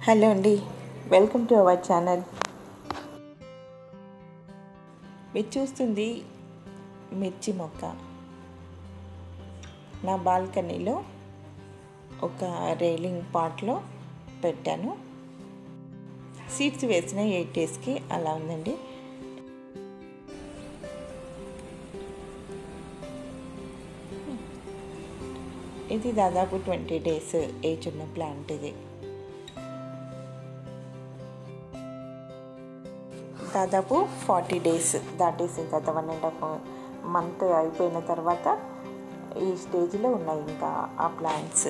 hello అండి welcome to our channel మీరు చూస్తుంది మిర్చి మొక్క నా బాల్కనీలో ఒక రైలింగ్ పాట్లో పెట్టాను సీడ్స్ వేసిన ఎయిట్ డేస్కి అలా ఉందండి ఇది దాదాపు ట్వంటీ డేస్ ఏజ్ ఉన్న ప్లాంట్ ఇది దాదాపు ఫార్టీ డేస్ దాటేసిన తర్వాత వన్ అండ్ హాఫ్ మంత్ అయిపోయిన తర్వాత ఈ స్టేజ్లో ఉన్నాయి ఇంకా ఆ ప్లాంట్స్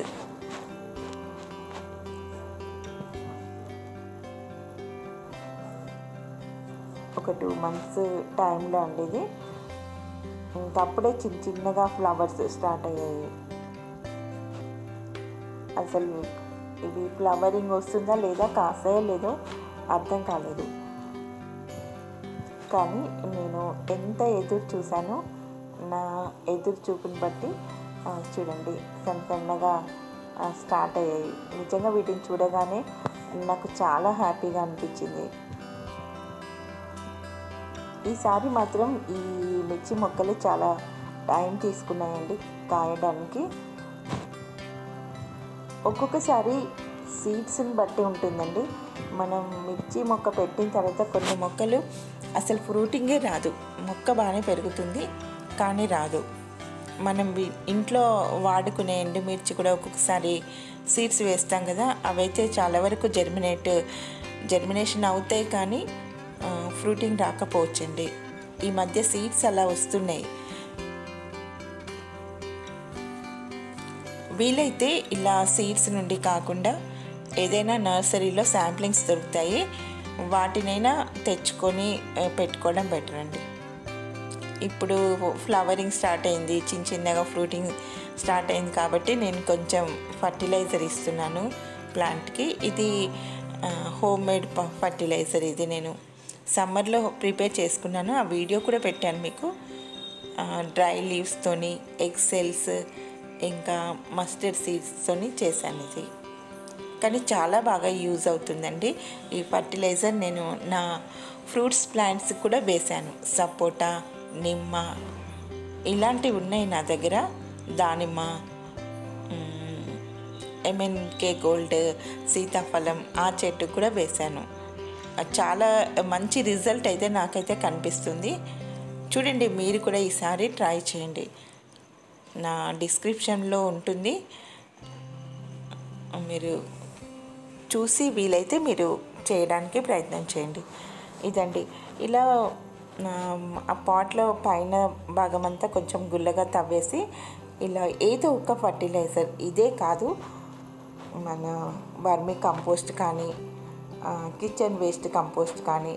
ఒక టూ మంత్స్ టైంలో అండి ఇది ఇంకా అప్పుడే చిన్న చిన్నగా ఫ్లవర్స్ స్టార్ట్ అయ్యాయి అసలు ఇవి ఫ్లవరింగ్ వస్తుందా లేదా కాసాయో లేదో అర్థం కాలేదు కానీ నేను ఎంత ఎదురు చూశానో నా ఎదురు చూపుని బట్టి ఆ, చూడండి సన్న సన్నగా ఆ, స్టార్ట్ అయ్యాయి నిజంగా వీటిని చూడగానే నాకు చాలా హ్యాపీగా అనిపించింది ఈసారి మాత్రం ఈ మిర్చి మొక్కలు చాలా టైం తీసుకున్నాయండి కాయడానికి ఒక్కొక్కసారి సీడ్స్ని బట్టి ఉంటుందండి మనం మిర్చి మొక్క పెట్టిన తర్వాత కొన్ని మొక్కలు అసలు ఫ్రూటింగే రాదు మొక్క బాగానే పెరుగుతుంది కానీ రాదు మనం వి- ఇంట్లో వాడుకునే ఎండుమిర్చి కూడా ఒక్కొక్కసారి సీడ్స్ వేస్తాం కదా అవైతే చాలా వరకు జర్మినేట్ జర్మినేషన్ అవుతాయి కానీ ఆ, ఫ్రూటింగ్ రాకపోవచ్చండి ఈ మధ్య సీడ్స్ అలా వస్తున్నాయి వీలైతే ఇలా సీడ్స్ నుండి కాకుండా ఏదైనా నర్సరీలో శాంప్లింగ్స్ దొరుకుతాయి వాటినైనా తెచ్చుకొని ఆ, పెట్టుకోవడం బెటర్ అండి ఇప్పుడు ఫ్లవరింగ్ స్టార్ట్ అయింది చిన్న చిన్నగా ఫ్రూటింగ్ స్టార్ట్ అయింది కాబట్టి నేను కొంచెం ఫర్టిలైజర్ ఇస్తున్నాను ప్లాంట్కి ఇది హోమ్ మేడ్ ఫర్టిలైజర్ ఇది నేను సమ్మర్లో ప్రిపేర్ చేసుకున్నాను ఆ వీడియో కూడా పెట్టాను మీకు డ్రై లీవ్స్తోని ఎగ్ సెల్స్ ఇంకా మస్టర్డ్ సీడ్స్తోని చేశాను ఇది కానీ చాలా బాగా యూజ్ అవుతుందండి ఈ ఫర్టిలైజర్ నేను నా ఫ్రూట్స్ ప్లాంట్స్ కూడా వేశాను సపోటా నిమ్మ ఇలాంటివి ఉన్నాయి నా దగ్గర దానిమ్మ మ్, ఎంఎన్కే గోల్డ్ సీతాఫలం ఆ చెట్టు కూడా వేశాను అది చాలా మంచి రిజల్ట్ అయితే నాకైతే కనిపిస్తుంది చూడండి మీరు కూడా ఈసారి ట్రై చేయండి నా డిస్క్రిప్షన్లో ఉంటుంది మీరు చూసి వీలైతే మీరు చేయడానికి ప్రయత్నం చేయండి ఇదండి ఇలా ఆ, ఆ పాట్లో పైన భాగం అంతా కొంచెం గుల్లగా తవ్వేసి ఇలా ఏదో ఒక ఫర్టిలైజర్ ఇదే కాదు మన వర్మి కంపోస్ట్ కానీ ఆ, కిచెన్ వేస్ట్ కంపోస్ట్ కానీ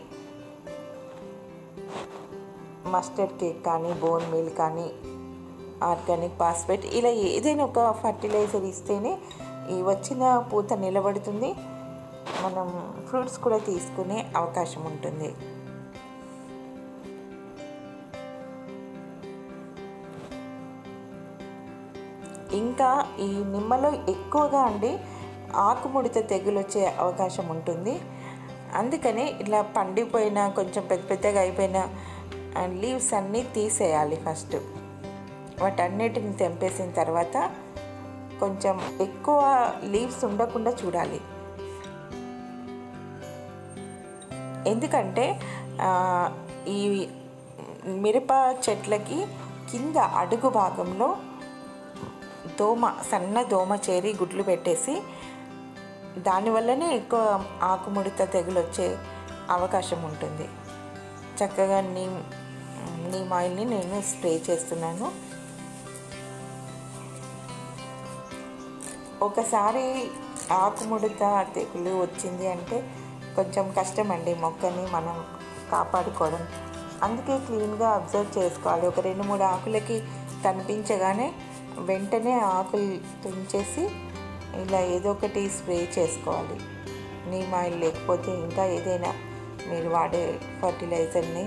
మస్టర్డ్ కేక్ కానీ బోన్ మీల్ కానీ ఆర్గానిక్ పాస్పేట్ ఇలా ఏదైనా ఒక ఫర్టిలైజర్ ఇస్తేనే ఈ వచ్చిన పూత నిలబడుతుంది మనం ఫ్రూట్స్ కూడా తీసుకునే అవకాశం ఉంటుంది ఇంకా ఈ నిమ్మలో ఎక్కువగా అండి ఆకుముడత తెగులు వచ్చే అవకాశం ఉంటుంది అందుకని ఇలా పండిపోయిన కొంచెం పెద్ద పెద్దగా అయిపోయిన లీవ్స్ అన్నీ తీసేయాలి ఫస్ట్ వాటన్నిటిని తెంపేసిన తర్వాత కొంచెం ఎక్కువ లీవ్స్ ఉండకుండా చూడాలి ఎందుకంటే ఆ, ఈ మిరప చెట్లకి కింద అడుగు భాగంలో దోమ సన్న దోమ చేరి గుడ్లు పెట్టేసి దానివల్లనే ఎక్కువ ఆకుముడత తెగులు వచ్చే అవకాశం ఉంటుంది చక్కగా నీమ్ నీమ్ ఆయిల్ని నేను స్ప్రే చేస్తున్నాను ఒకసారి ఆకుముడత తెగులు వచ్చింది అంటే కొంచెం కష్టం అండి మొక్కని మనం కాపాడుకోవడం అందుకే క్లీన్గా అబ్జర్వ్ చేసుకోవాలి ఒక రెండు మూడు ఆకులకి కనిపించగానే వెంటనే ఆకులు తుంచేసి ఇలా ఏదో ఒకటి స్ప్రే చేసుకోవాలి నీమ్ ఆయిల్ లేకపోతే ఇంకా ఏదైనా మీరు వాడే ఫర్టిలైజర్ని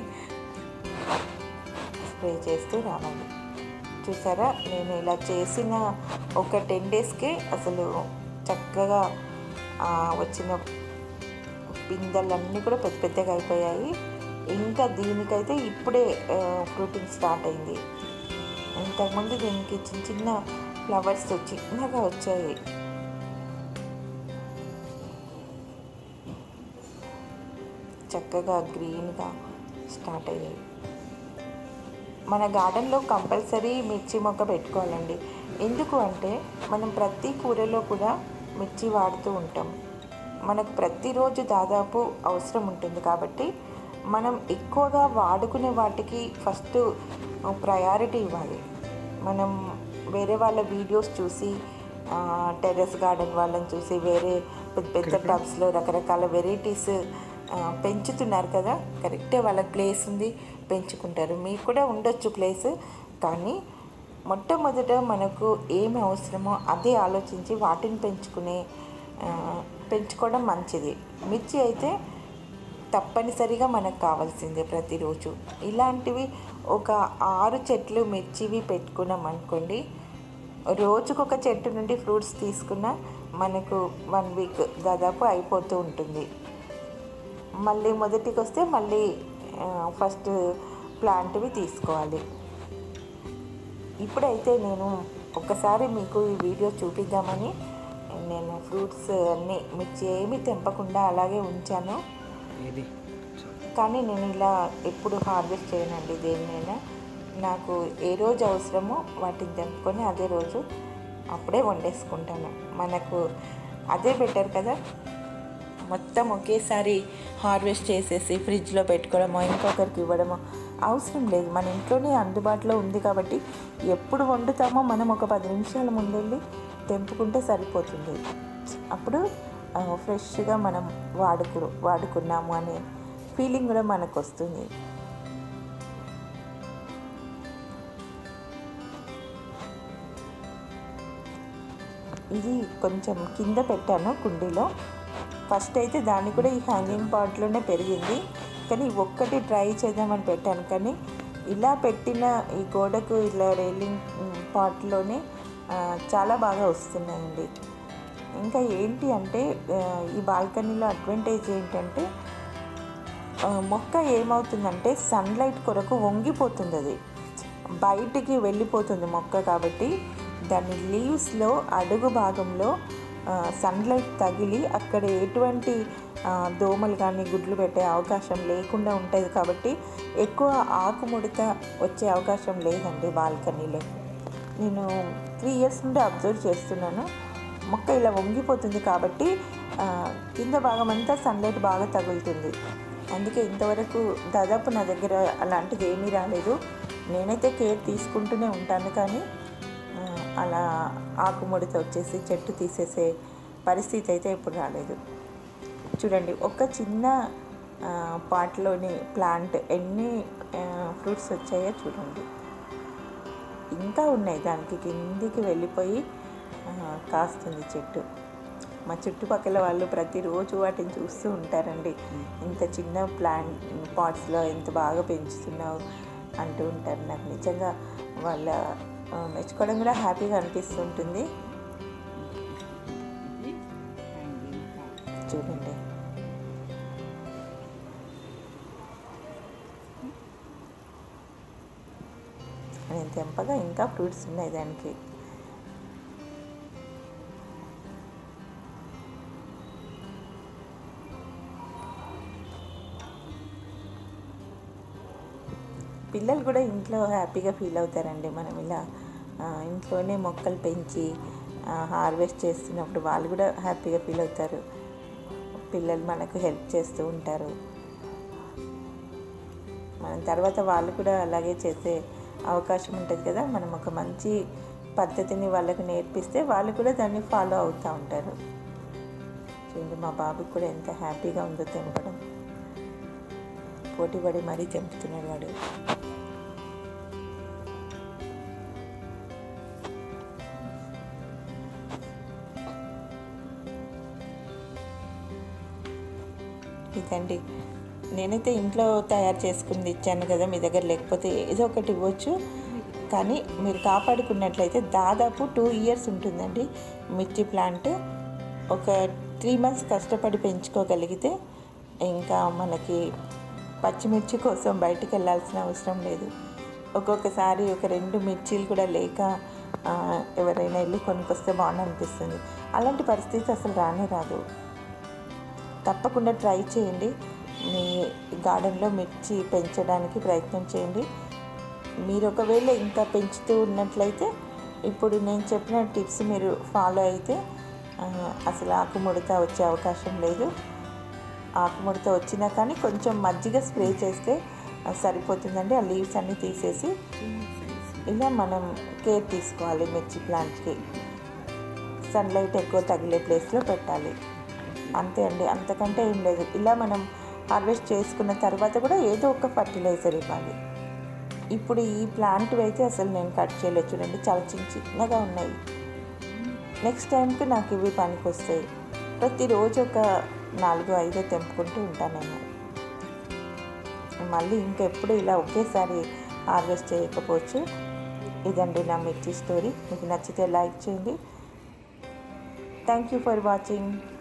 స్ప్రే చేస్తూ రావాలి చూసారా నేను ఇలా చేసిన ఒక టెన్ డేస్కే అసలు చక్కగా ఆ, వచ్చిన పిందెలన్నీ కూడా పెద్ద పెద్దగా అయిపోయాయి ఇంకా దీనికైతే ఇప్పుడే ఫ్రూటింగ్ స్టార్ట్ అయింది ఇంతకుముందు దీనికి చిన్న చిన్న ఫ్లవర్స్ చిన్నగా వచ్చాయి చక్కగా గ్రీన్గా స్టార్ట్ అయ్యాయి మన గార్డెన్లో కంపల్సరీ మిర్చి మొక్క పెట్టుకోవాలండి ఎందుకు అంటే మనం ప్రతి కూరలో కూడా మిర్చి వాడుతూ ఉంటాం మనకు ప్రతిరోజు దాదాపు అవసరం ఉంటుంది కాబట్టి మనం ఎక్కువగా వాడుకునే వాటికి ఫస్ట్ ప్రయారిటీ ఇవ్వాలి మనం వేరే వాళ్ళ వీడియోస్ చూసి టెర్రస్ గార్డెన్ వాళ్ళని చూసి వేరే పెద్ద పెద్ద టబ్స్లో రకరకాల వెరైటీస్ పెంచుతున్నారు కదా కరెక్టే వాళ్ళకి ప్లేస్ ఉంది పెంచుకుంటారు మీకు కూడా ఉండొచ్చు ప్లేస్ కానీ మొట్టమొదట మనకు ఏమి అవసరమో అదే ఆలోచించి వాటిని పెంచుకునే ఆ, పెంచుకోవడం మంచిది మిర్చి అయితే తప్పనిసరిగా మనకు కావాల్సిందే ప్రతిరోజు ఇలాంటివి ఒక ఆరు చెట్లు మిర్చివి పెట్టుకున్నాం అనుకోండి రోజుకొక చెట్టు నుండి ఫ్రూట్స్ తీసుకున్న మనకు వన్ వీక్ దాదాపు అయిపోతూ ఉంటుంది మళ్ళీ మొదటికి వస్తే మళ్ళీ ఆ, ఫస్ట్ ప్లాంట్వి తీసుకోవాలి ఇప్పుడైతే నేను ఒక్కసారి మీకు ఈ వీడియో చూపిద్దామని నేను ఫ్రూట్స్ అన్నీ మిర్చి ఏమీ తెంపకుండా అలాగే ఉంచాను ఏది కానీ నేను ఇలా ఎప్పుడు హార్వెస్ట్ చేయనండి దేన్నైనా నాకు ఏ రోజు అవసరమో వాటిని తెంపుకొని అదే రోజు అప్పుడే వండేసుకుంటాను మనకు అదే బెటర్ కదా మొత్తం ఒకేసారి హార్వెస్ట్ చేసేసి ఫ్రిడ్జ్లో పెట్టుకోవడమో ఇంకొకరికి ఇవ్వడమో అవసరం లేదు మన ఇంట్లోనే అందుబాటులో ఉంది కాబట్టి ఎప్పుడు వండుతామో మనం ఒక పది నిమిషాల ముందెళ్ళి తెంపుకుంటే సరిపోతుంది అప్పుడు ఆ, ఫ్రెష్గా మనం వాడుకు వాడుకున్నాము అనే ఫీలింగ్ కూడా మనకు వస్తుంది ఇది కొంచెం కింద పెట్టాను కుండీలో ఫస్ట్ అయితే దాన్ని కూడా ఈ హ్యాంగింగ్ పాట్లోనే పెరిగింది కానీ ఒక్కటి ట్రై చేద్దామని పెట్టాను కానీ ఇలా పెట్టిన ఈ గోడకు ఇలా రైలింగ్ పాట్లోనే ఆ, చాలా బాగా వస్తున్నాయండి ఇంకా ఏంటి అంటే ఆ, ఈ బాల్కనీలో అడ్వాంటేజ్ ఏంటంటే ఆ, మొక్క ఏమవుతుందంటే సన్లైట్ కొరకు వంగిపోతుంది అది బయటికి వెళ్ళిపోతుంది మొక్క కాబట్టి దాని లీవ్స్లో అడుగు భాగంలో సన్లైట్ తగిలి అక్కడ ఎటువంటి ఆ, దోమలు కానీ గుడ్లు పెట్టే అవకాశం లేకుండా ఉంటుంది కాబట్టి ఎక్కువ ఆకుముడత వచ్చే అవకాశం లేదండి బాల్కనీలో నేను త్రీ ఇయర్స్ నుండి అబ్జర్వ్ చేస్తున్నాను మొక్క ఇలా వంగిపోతుంది కాబట్టి ఆ, కింద భాగం అంతా సన్లైట్ బాగా తగులుతుంది అందుకే ఇంతవరకు దాదాపు నా దగ్గర అలాంటిది ఏమీ రాలేదు నేనైతే కేర్ తీసుకుంటూనే ఉంటాను కానీ ఆ, అలా ఆకుముడత వచ్చేసి చెట్టు తీసేసే పరిస్థితి అయితే ఎప్పుడు రాలేదు చూడండి ఒక చిన్న ఆ, పాట్లోని ప్లాంట్ ఎన్ని ఫ్రూట్స్ వచ్చాయో చూడండి ఇంకా ఉన్నాయి దానికి కిందికి వెళ్ళిపోయి ఆ, కాస్తుంది చెట్టు మా చుట్టుపక్కల వాళ్ళు ప్రతిరోజు వాటిని చూస్తూ ఉంటారండి ఇంత చిన్న ప్లాంట్ పాట్స్లో ఎంత బాగా పెంచుతున్నావు అంటూ ఉంటారు నాకు నిజంగా వాళ్ళ ఆ, మెచ్చుకోవడం కూడా హ్యాపీగా అనిపిస్తుంటుంది చూడండి నేను తెంపగా ఇంకా ఫ్రూట్స్ ఉన్నాయి దానికి పిల్లలు కూడా ఇంట్లో హ్యాపీగా ఫీల్ అవుతారండి మనం ఇలా ఆ, ఇంట్లోనే మొక్కలు పెంచి హార్వెస్ట్ చేస్తున్నప్పుడు వాళ్ళు కూడా హ్యాపీగా ఫీల్ అవుతారు పిల్లలు మనకు హెల్ప్ చేస్తూ ఉంటారు మనం తర్వాత వాళ్ళు కూడా అలాగే చేసే అవకాశం ఉంటుంది కదా మనం ఒక మంచి పద్ధతిని వాళ్ళకి నేర్పిస్తే వాళ్ళు కూడా దాన్ని ఫాలో అవుతూ ఉంటారు చూడండి మా బాబుకి కూడా ఎంత హ్యాపీగా ఉందో తెంపడం పోటీపడి మరీ తెంపుతున్నాడు వాడు ఇదండి నేనైతే ఇంట్లో తయారు చేసుకుని ఇచ్చాను కదా మీ దగ్గర లేకపోతే ఏదో ఒకటి ఇవ్వచ్చు కానీ మీరు కాపాడుకున్నట్లయితే దాదాపు టూ ఇయర్స్ ఉంటుందండి మిర్చి ప్లాంట్ ఒక త్రీ మంత్స్ కష్టపడి పెంచుకోగలిగితే ఇంకా మనకి పచ్చిమిర్చి కోసం బయటికి వెళ్ళాల్సిన అవసరం లేదు ఒక్కొక్కసారి ఒక రెండు మిర్చీలు కూడా లేక ఆ, ఎవరైనా వెళ్ళి కొనుక్కొస్తే బాగుంది అనిపిస్తుంది అలాంటి పరిస్థితి అసలు రానే రాదు తప్పకుండా ట్రై చేయండి మీ గార్డెన్లో మిర్చి పెంచడానికి ప్రయత్నం చేయండి మీరు ఒకవేళ ఇంకా పెంచుతూ ఉన్నట్లయితే ఇప్పుడు నేను చెప్పిన టిప్స్ మీరు ఫాలో అయితే ఆ, అసలు ఆకుముడత వచ్చే అవకాశం లేదు ఆకుముడత వచ్చినా కానీ కొంచెం మజ్జిగ స్ప్రే చేస్తే ఆ, సరిపోతుందండి ఆ లీవ్స్ అన్నీ తీసేసి ఇలా మనం కేర్ తీసుకోవాలి మిర్చి ప్లాంట్కి సన్లైట్ ఎక్కువ తగిలే ప్లేస్లో పెట్టాలి అంతే అండి అంతకంటే ఏం లేదు ఇలా మనం హార్వెస్ట్ చేసుకున్న తర్వాత కూడా ఏదో ఒక ఫర్టిలైజర్ ఇవ్వాలి ఇప్పుడు ఈ ప్లాంట్ అయితే అసలు నేను కట్ చేయలేదు చూడండి చాలా చిన్న చిన్నగా ఉన్నాయి నెక్స్ట్ టైంకి నాకు ఇవి పనికి వస్తాయి ప్రతిరోజు ఒక నాలుగు ఐదో తెంపుకుంటూ ఉంటాను నేను మళ్ళీ ఇంకెప్పుడు ఇలా ఒకేసారి హార్వెస్ట్ చేయకపోవచ్చు ఇదండి నా మిర్చి స్టోరీ మీకు నచ్చితే లైక్ చేయండి థ్యాంక్ యూ ఫర్ వాచింగ్